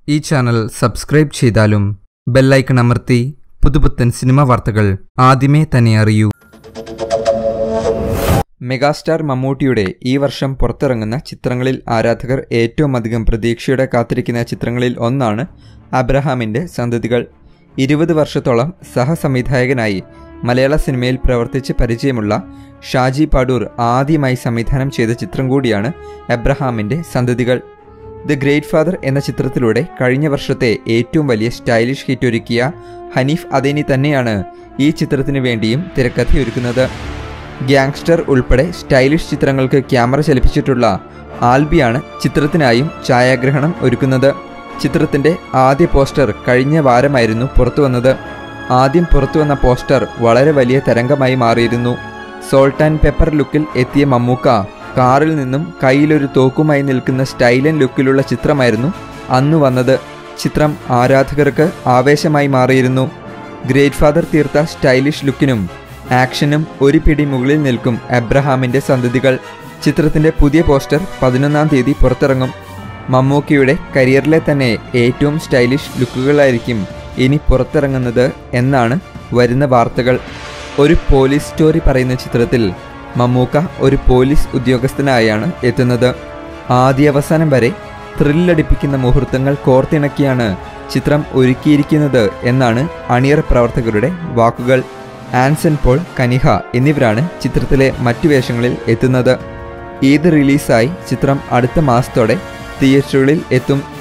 ഈ channel subscribe ചെയ്താലും bell icon അമർത്തി പുതുപുത്തൻ സിനിമ വാർത്തകൾ ആദ്യമേ തന്നെ അറിയൂ മെഗാസ്റ്റാർ മമ്മൂട്ടിയുടെ ഈ വർഷം പുറത്തിറങ്ങുന്ന ചിത്രങ്ങളിൽ ആരാധകർ ഏറ്റവും അധികം പ്രതീക്ഷയോടെ കാത്തിരിക്കുന്ന ചിത്രങ്ങളിൽ ഒന്നാണ് അബ്രഹാമിൻ്റെ സന്തതികൾ ഇരുപത് വർഷത്തോളം സഹസംവിധായകനായി മലയാള സിനിമയിൽ പ്രവർത്തിച്ച് പരിചയമുള്ള ഷാജി പാടൂർ ആദ്യമായി സംവിധാനം ചെയ്ത ചിത്രം കൂടിയാണ് എബ്രഹാമിൻ്റെ സന്തതികൾ ദ ഗ്രേറ്റ് ഫാദർ എന്ന ചിത്രത്തിലൂടെ കഴിഞ്ഞ വർഷത്തെ ഏറ്റവും വലിയ സ്റ്റൈലിഷ് ഹിറ്റ് ഒരുക്കിയ ഹനീഫ് അദേനി തന്നെയാണ് ഈ ചിത്രത്തിന് വേണ്ടിയും തിരക്കഥയൊരുക്കുന്നത് ഗ്യാങ്സ്റ്റർ ഉൾപ്പെടെ സ്റ്റൈലിഷ് ചിത്രങ്ങൾക്ക് ക്യാമറ ചലിപ്പിച്ചിട്ടുള്ള ആൽബിയാണ് ചിത്രത്തിനായും ഛായാഗ്രഹണം ഒരുക്കുന്നത് ചിത്രത്തിന്റെ ആദ്യ പോസ്റ്റർ കഴിഞ്ഞ വാരമായിരുന്നു പുറത്തുവന്നത് ആദ്യം പുറത്തുവന്ന പോസ്റ്റർ വളരെ വലിയ തരംഗമായി മാറിയിരുന്നു സോൾട്ട് ആൻഡ് പെപ്പർ ലുക്കിൽ എത്തിയ മമ്മൂക്ക കാറിൽ നിന്നും കയ്യിലൊരു തോക്കുമായി നിൽക്കുന്ന സ്റ്റൈലൻ ലുക്കിലുള്ള ചിത്രമായിരുന്നു അന്ന് വന്നത് ചിത്രം ആരാധകർക്ക് ആവേശമായി മാറിയിരുന്നു ഗ്രേറ്റ് ഫാദർ തീർത്ത സ്റ്റൈലിഷ് ലുക്കിനും ആക്ഷനും ഒരു പിടി മുകളിൽ നിൽക്കും എബ്രഹാമിന്റെ സന്തതികൾ ചിത്രത്തിന്റെ പുതിയ പോസ്റ്റർ പതിനൊന്നാം തീയതി പുറത്തിറങ്ങും മമ്മൂക്കയുടെ കരിയറിലെ തന്നെ ഏറ്റവും സ്റ്റൈലിഷ് ലുക്കുകളായിരിക്കും ഇനി പുറത്തിറങ്ങുന്നത് എന്നാണ് വരുന്ന വാർത്തകൾ ഒരു പോലീസ് സ്റ്റോറി പറയുന്ന ചിത്രത്തിൽ മമ്മൂക്ക ഒരു പോലീസ് ഉദ്യോഗസ്ഥനായാണ് എത്തുന്നത് ആദ്യാവസാനം വരെ ത്രില്ലടിപ്പിക്കുന്ന മുഹൂർത്തങ്ങൾ കോർത്തിണക്കിയാണ് ചിത്രം ഒരുക്കിയിരിക്കുന്നത് എന്നാണ് അണിയർ പ്രവർത്തകരുടെ വാക്കുകൾ ആൻസൺ പോൾ കനിഹ എന്നിവരാണ് ചിത്രത്തിലെ മറ്റു വേഷങ്ങളിൽ എത്തുന്നത് ഈദ് റിലീസായി ചിത്രം അടുത്ത മാസത്തോടെ തിയേറ്ററുകളിൽ എത്തും